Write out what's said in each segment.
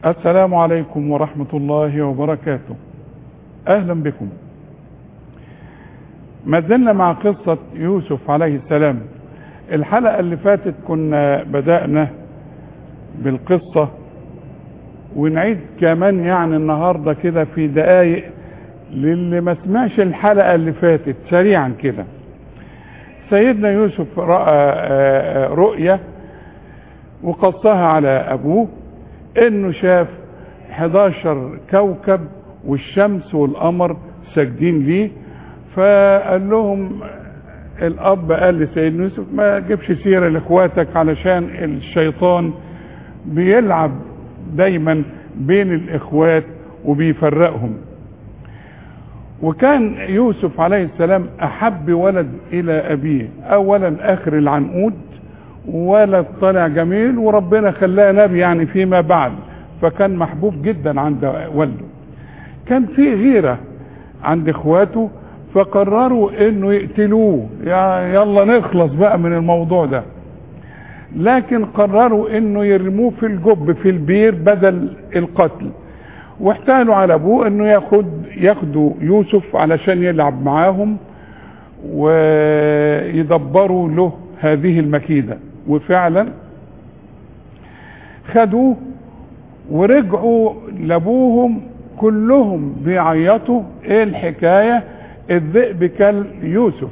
السلام عليكم ورحمة الله وبركاته أهلا بكم ما زلنا مع قصة يوسف عليه السلام الحلقة اللي فاتت كنا بدأنا بالقصة ونعيد كمان يعني النهاردة كده في دقايق للي ما سمعش الحلقة اللي فاتت سريعا كده سيدنا يوسف رأى رؤية وقصها على أبوه انه شاف 11 كوكب والشمس والقمر ساجدين ليه فقال لهم الاب قال لسيدنا يوسف ما تجيبش سيره لاخواتك علشان الشيطان بيلعب دايما بين الاخوات وبيفرقهم وكان يوسف عليه السلام احب ولد الى ابيه اولا اخر العنقود ولد طالع جميل وربنا خلاه نبي يعني فيما بعد فكان محبوب جدا عند والده كان في غيرة عند اخواته فقرروا انه يقتلوه يلا نخلص بقى من الموضوع ده لكن قرروا انه يرموه في الجب في البير بدل القتل واحتالوا على ابوه انه ياخد ياخدوا يوسف علشان يلعب معاهم ويدبروا له هذه المكيده وفعلا خدوه ورجعوا لابوهم كلهم بيعيطوا ايه الحكايه الذئب كل يوسف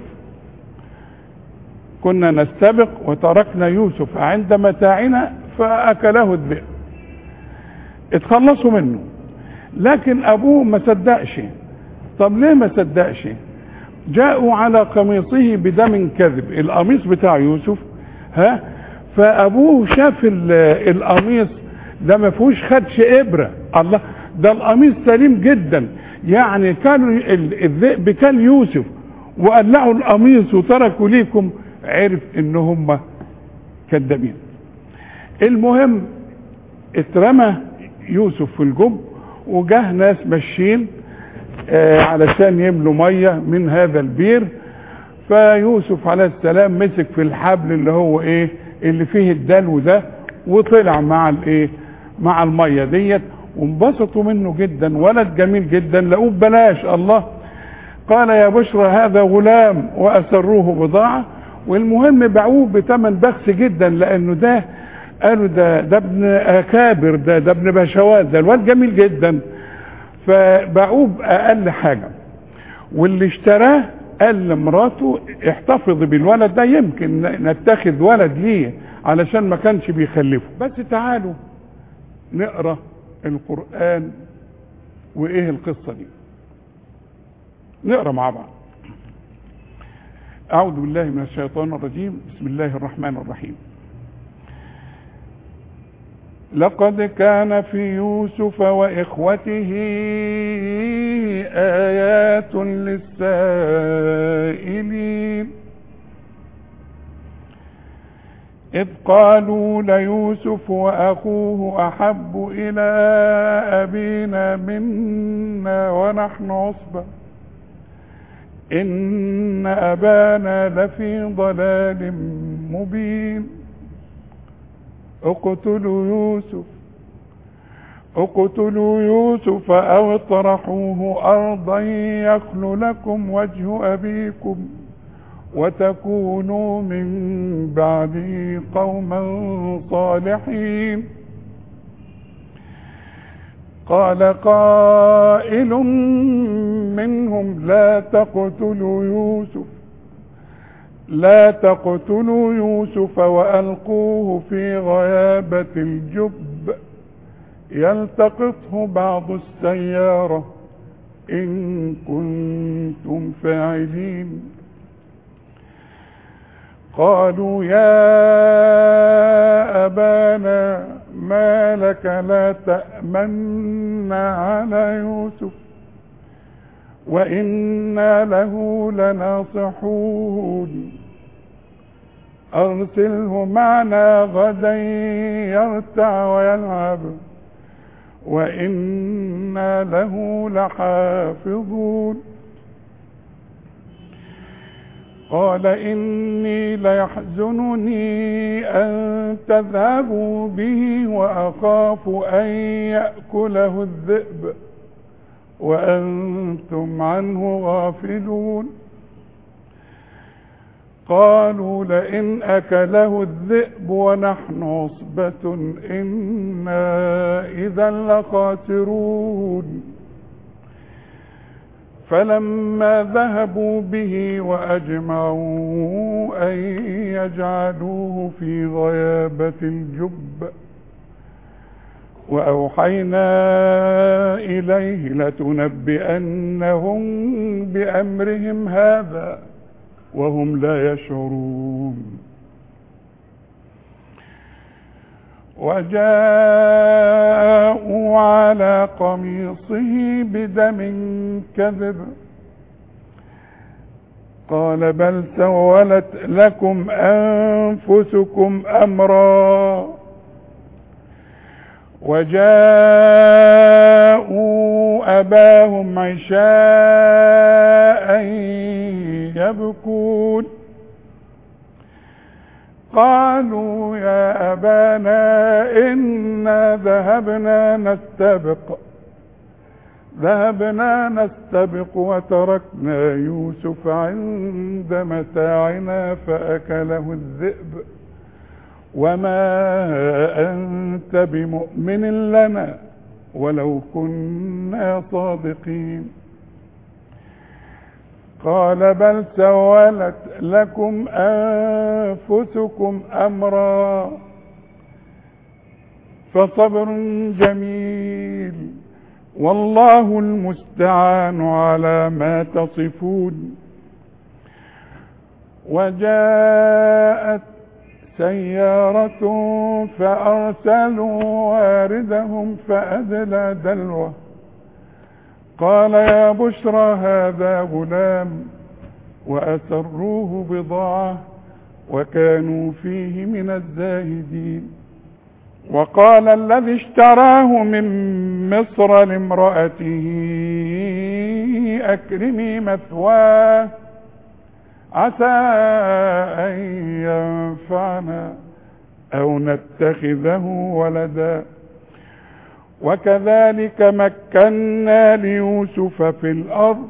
كنا نستبق وتركنا يوسف عند متاعنا فاكله الذئب اتخلصوا منه لكن ابوه ما صدقش طب ليه ما صدقش جاءوا على قميصه بدم كذب القميص بتاع يوسف ها فابوه شاف القميص ده ما فيهوش خدش ابره الله ده القميص سليم جدا يعني كانوا الذئب كان يوسف وقلعوا القميص وتركوا ليكم عرف ان هم كذابين المهم اترمى يوسف في الجب وجه ناس ماشيين آه علشان يملوا ميه من هذا البير فيوسف عليه السلام مسك في الحبل اللي هو ايه اللي فيه الدلو ده وطلع مع الايه مع الميه ديت وانبسطوا منه جدا ولد جميل جدا لقوه ببلاش الله قال يا بشرى هذا غلام واسروه بضاعه والمهم باعوه بثمن بخس جدا لانه ده قالوا ده ده ابن اكابر ده ده ابن بشوات ده الواد جميل جدا فباعوه باقل حاجه واللي اشتراه قال لمراته احتفظي بالولد ده يمكن نتخذ ولد ليه علشان ما كانش بيخلفه بس تعالوا نقرا القران وايه القصه دي نقرا مع بعض اعوذ بالله من الشيطان الرجيم بسم الله الرحمن الرحيم لقد كان في يوسف واخوته ايات للسائلين اذ قالوا ليوسف واخوه احب الى ابينا منا ونحن عصبه ان ابانا لفي ضلال مبين اقتلوا يوسف اقتلوا يوسف او اطرحوه ارضا يخل لكم وجه ابيكم وتكونوا من بعده قوما صالحين قال قائل منهم لا تقتلوا يوسف لا تقتلوا يوسف والقوه في غيابه الجب يلتقطه بعض السياره ان كنتم فاعلين قالوا يا ابانا ما لك لا تامنا على يوسف وانا له لناصحون ارسله معنا غدا يرتع ويلعب وانا له لحافظون قال إني ليحزنني أن تذهبوا به وأخاف أن يأكله الذئب وأنتم عنه غافلون قالوا لئن أكله الذئب ونحن عصبة إنا إذا لخاسرون فلما ذهبوا به وأجمعوا أن يجعلوه في غيابة الجب وأوحينا إليه لتنبئنهم بأمرهم هذا وهم لا يشعرون وجاءوا على قميصه بدم كذب قال بل سولت لكم أنفسكم أمرا وجاءوا أباهم عشاء يبكون قالوا يا أبانا إنا ذهبنا نستبق ذهبنا نستبق وتركنا يوسف عند متاعنا فأكله الذئب وما أنت بمؤمن لنا ولو كنا صادقين قال بل سولت لكم أنفسكم أمرا فصبر جميل والله المستعان على ما تصفون وجاءت سيارة فأرسلوا واردهم فأدلى دلوه قال يا بشرى هذا غلام وأسروه بضاعة وكانوا فيه من الزاهدين وقال الذي اشتراه من مصر لامرأته أكرمي مثواه عسى أن ينفعنا أو نتخذه ولدا وكذلك مكنا ليوسف في الأرض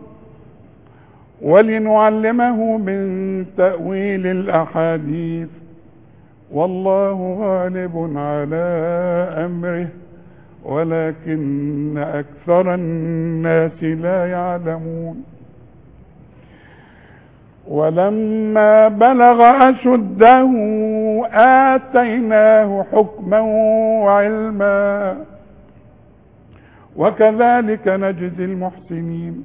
ولنعلمه من تأويل الأحاديث والله غالب على أمره ولكن أكثر الناس لا يعلمون ولما بلغ أشده آتيناه حكما وعلما وكذلك نجزي المحسنين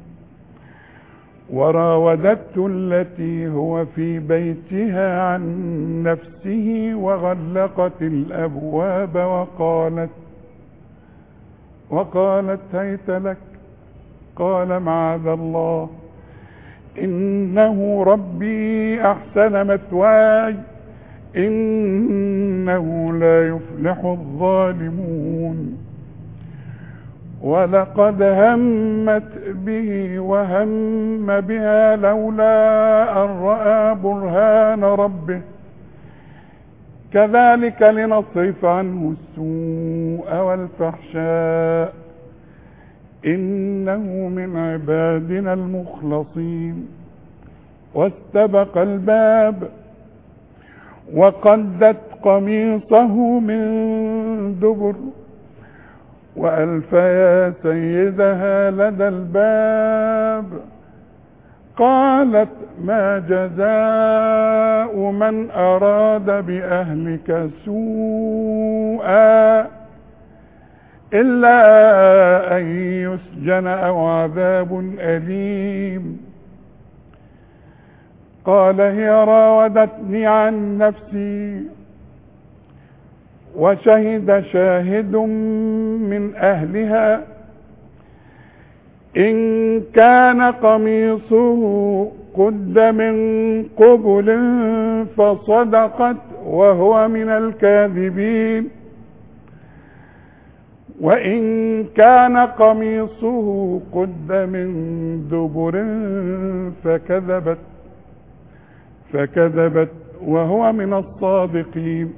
وراودته التي هو في بيتها عن نفسه وغلقت الابواب وقالت وقالت هيت لك قال معاذ الله انه ربي احسن مثواي انه لا يفلح الظالمون ولقد همت به وهم بها لولا أن رأى برهان ربه كذلك لنصرف عنه السوء والفحشاء إنه من عبادنا المخلصين واستبق الباب وقدت قميصه من دبر وألف يا سيدها لدى الباب قالت ما جزاء من أراد بأهلك سوءا إلا أن يسجن أو عذاب أليم قال هي راودتني عن نفسي وشهد شاهد من أهلها إن كان قميصه قد من قبل فصدقت وهو من الكاذبين وإن كان قميصه قد من دبر فكذبت فكذبت وهو من الصادقين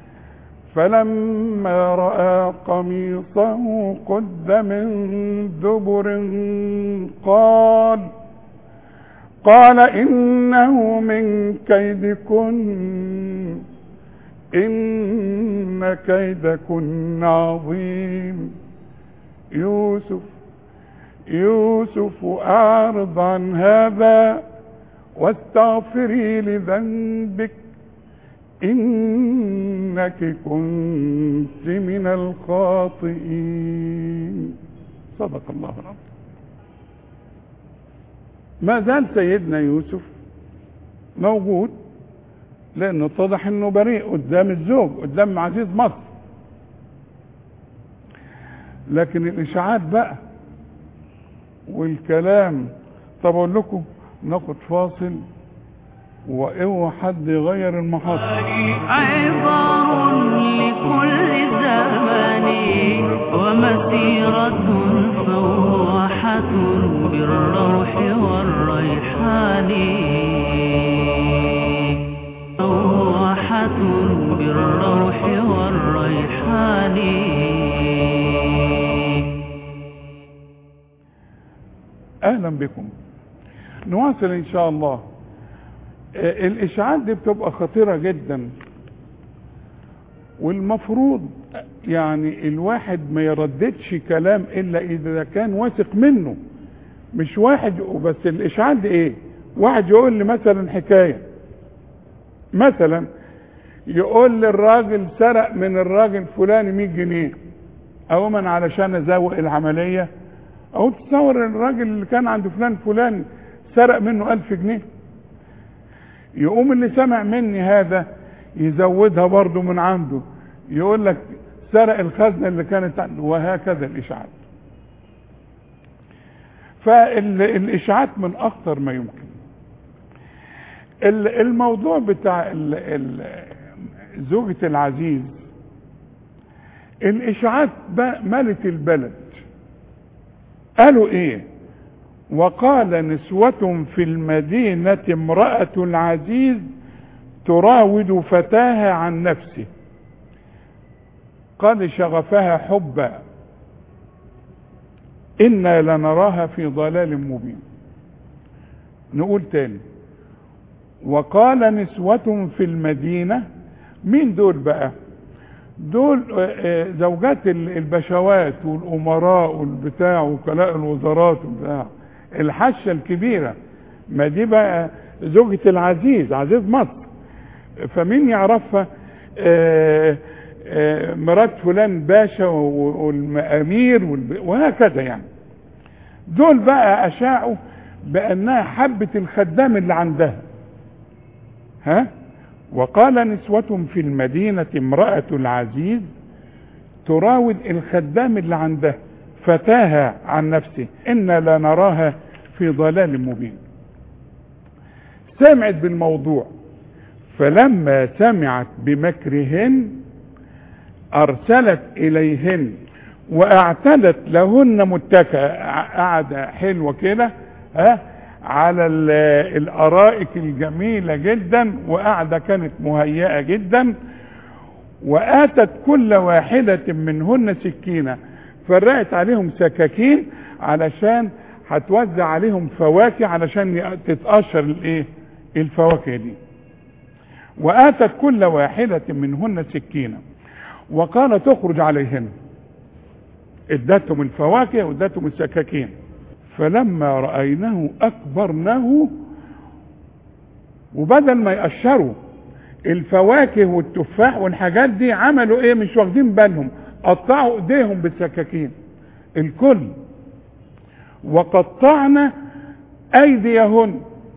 فلما رأى قميصه قد من دبر قال قال إنه من كيدكن إن كيدكن عظيم يوسف يوسف أعرض عن هذا واستغفري لذنبك إنك كنت من الخاطئين صدق الله العظيم ما زال سيدنا يوسف موجود لانه اتضح انه بريء قدام الزوج قدام عزيز مصر لكن الاشاعات بقى والكلام طب اقول لكم ناخد فاصل واوعى حد يغير المحطه عبر لكل زمان ومسيرة فواحة بالروح والريحان فواحة بالروح والريحان اهلا بكم نواصل ان شاء الله آه، الاشاعات دي بتبقى خطيرة جدا والمفروض يعني الواحد ما يرددش كلام الا اذا كان واثق منه مش واحد بس الاشاعات دي ايه واحد يقول لي مثلا حكاية مثلا يقول للراجل سرق من الراجل الفلاني 100 جنيه او من علشان ازوق العملية او تصور الراجل اللي كان عند فلان فلان سرق منه ألف جنيه يقوم اللي سمع مني هذا يزودها برضه من عنده يقول لك سرق الخزنة اللي كانت عنده وهكذا الإشاعات فالإشاعات من أخطر ما يمكن ال- الموضوع بتاع ال- ال- زوجة العزيز الإشاعات بقى ملت البلد قالوا إيه وقال نسوة في المدينة امرأة العزيز تراود فتاها عن نفسه قد شغفها حبا إنا لنراها في ضلال مبين نقول تاني وقال نسوة في المدينة مين دول بقى دول آه، آه، زوجات ال- البشوات والأمراء والبتاع وكلاء الوزارات والبتاع الحشة الكبيرة ما دي بقى زوجة العزيز عزيز مصر فمين يعرفها آه، آه، مرات فلان باشا و- والامير والب- وهكذا يعني دول بقى اشاعوا بانها حبة الخدام اللي عندها ها وقال نسوة في المدينة امرأة العزيز تراود الخدام اللي عندها فتاها عن نفسه إنا لنراها في ضلال مبين سمعت بالموضوع فلما سمعت بمكرهن أرسلت إليهن وأعتدت لهن متكئة قعدة حلوة كده ها على ال- الأرائك الجميلة جدا وقعدة كانت مهيئة جدا وآتت كل واحدة منهن سكينة فرقت عليهم سكاكين علشان هتوزع عليهم فواكه علشان ي- تتقشر الايه الفواكه دي وآتت كل واحدة منهن سكينة وقال تخرج عليهن ادتهم الفواكه وادتهم السكاكين فلما رأيناه أكبرناه وبدل ما يقشروا الفواكه والتفاح والحاجات دي عملوا ايه مش واخدين بالهم قطعوا ايديهم بالسكاكين الكل وقطعنا ايديهن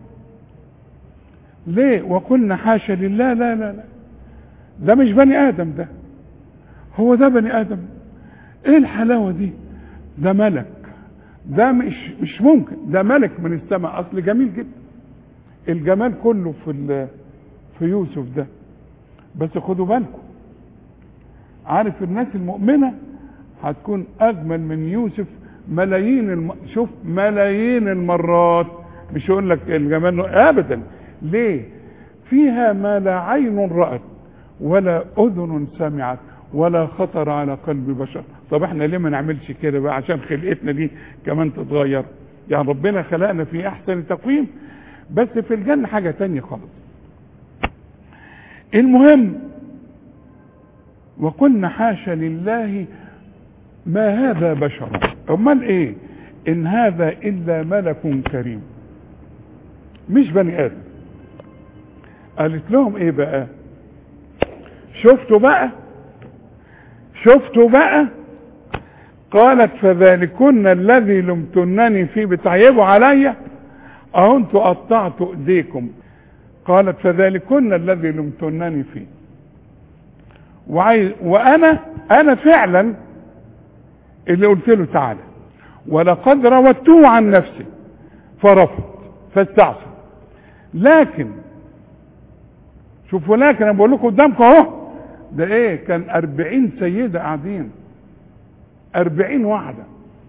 ليه وقلنا حاشا لله لا لا لا ده مش بني ادم ده هو ده بني ادم ايه الحلاوه دي ده ملك ده مش مش ممكن ده ملك من السماء اصل جميل جدا الجمال كله في ال- في يوسف ده بس خدوا بالكم عارف الناس المؤمنة هتكون أجمل من يوسف ملايين الم... شوف ملايين المرات مش يقول لك الجمال أبدا ليه فيها ما لا عين رأت ولا أذن سمعت ولا خطر على قلب بشر طب احنا ليه ما نعملش كده بقى عشان خلقتنا دي كمان تتغير يعني ربنا خلقنا في احسن تقويم بس في الجنة حاجة تانية خالص المهم وقلنا حاشا لله ما هذا بشر امال ايه ان هذا الا ملك كريم مش بني ادم قالت لهم ايه بقى شفتوا بقى شفتوا بقى قالت فذلكن الذي لمتنني فيه بتعيبوا عليا اهو انتوا قطعتوا ايديكم قالت فذلكن الذي لمتنني فيه وعايز وانا انا فعلا اللي قلت له تعالى ولقد راودته عن نفسه فرفض فاستعصى لكن شوفوا لكن انا بقول لكم قدامكم اهو ده ايه كان أربعين سيدة قاعدين أربعين واحدة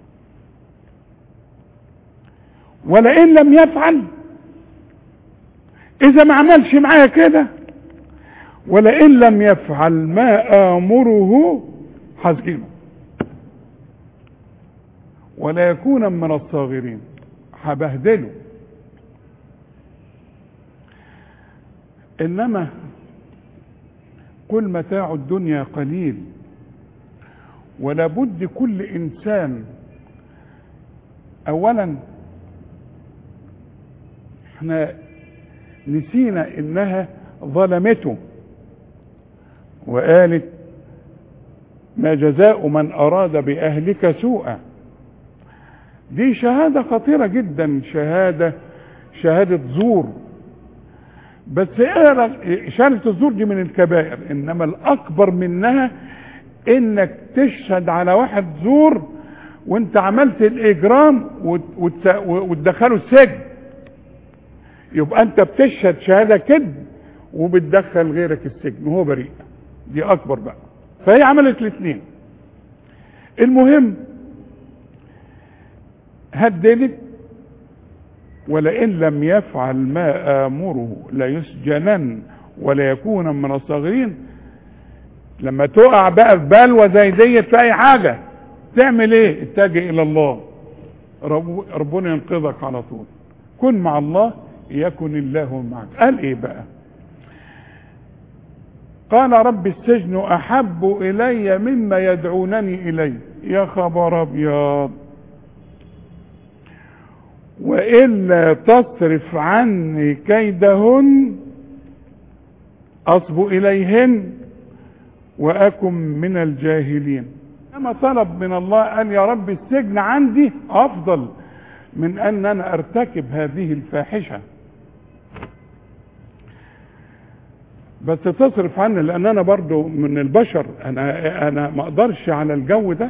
ولئن لم يفعل إذا ما عملش معايا كده ولئن لم يفعل ما آمره حزقينه ولا يكون من الصاغرين هبهدله انما قل متاع الدنيا قليل ولا بد كل انسان اولا احنا نسينا انها ظلمته وقالت ما جزاء من اراد باهلك سوءا دي شهادة خطيرة جدا شهادة شهادة زور بس اقرا شهادة الزور دي من الكبائر انما الاكبر منها انك تشهد على واحد زور وانت عملت الاجرام وتدخله السجن يبقى انت بتشهد شهادة كذب وبتدخل غيرك السجن وهو بريء دي اكبر بقى فهي عملت الاثنين المهم هددت ولئن لم يفعل ما آمره ليسجنن ولا يكون من الصاغرين لما تقع بقى في بلوى زي ديت في اي حاجة تعمل ايه اتجه الى الله رب ربنا ينقذك على طول كن مع الله يكن الله معك قال ايه بقى قال رب السجن احب الي مما يدعونني اليه يا خبر ابيض وإلا تصرف عني كيدهن أصب إليهن وأكن من الجاهلين أما طلب من الله قال يا رب السجن عندي أفضل من أن أنا أرتكب هذه الفاحشة بس تصرف عني لأن أنا برضو من البشر أنا أنا ما أقدرش على الجو ده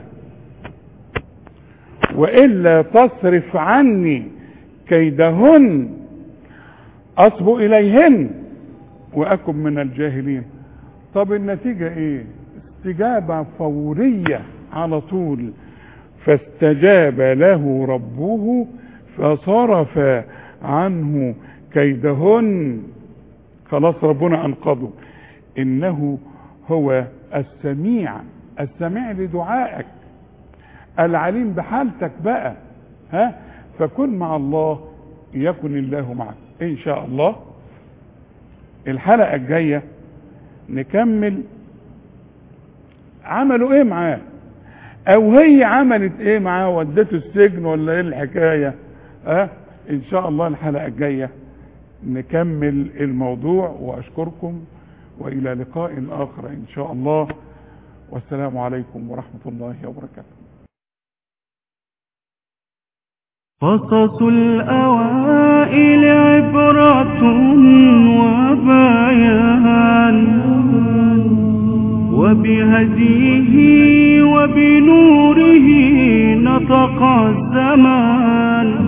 وإلا تصرف عني كيدهن أصب إليهن وأكن من الجاهلين طب النتيجة إيه استجابة فورية على طول فاستجاب له ربه فصرف عنه كيدهن خلاص ربنا أنقذه إنه هو السميع السميع لدعائك العليم بحالتك بقى ها فكن مع الله يكن الله معك ان شاء الله الحلقة الجاية نكمل عملوا ايه معاه او هي عملت ايه معاه ودته السجن ولا ايه الحكاية ها ان شاء الله الحلقة الجاية نكمل الموضوع واشكركم والى لقاء اخر ان شاء الله والسلام عليكم ورحمة الله وبركاته قصص الأوائل عبرة وبيان وبهديه وبنوره نطق الزمان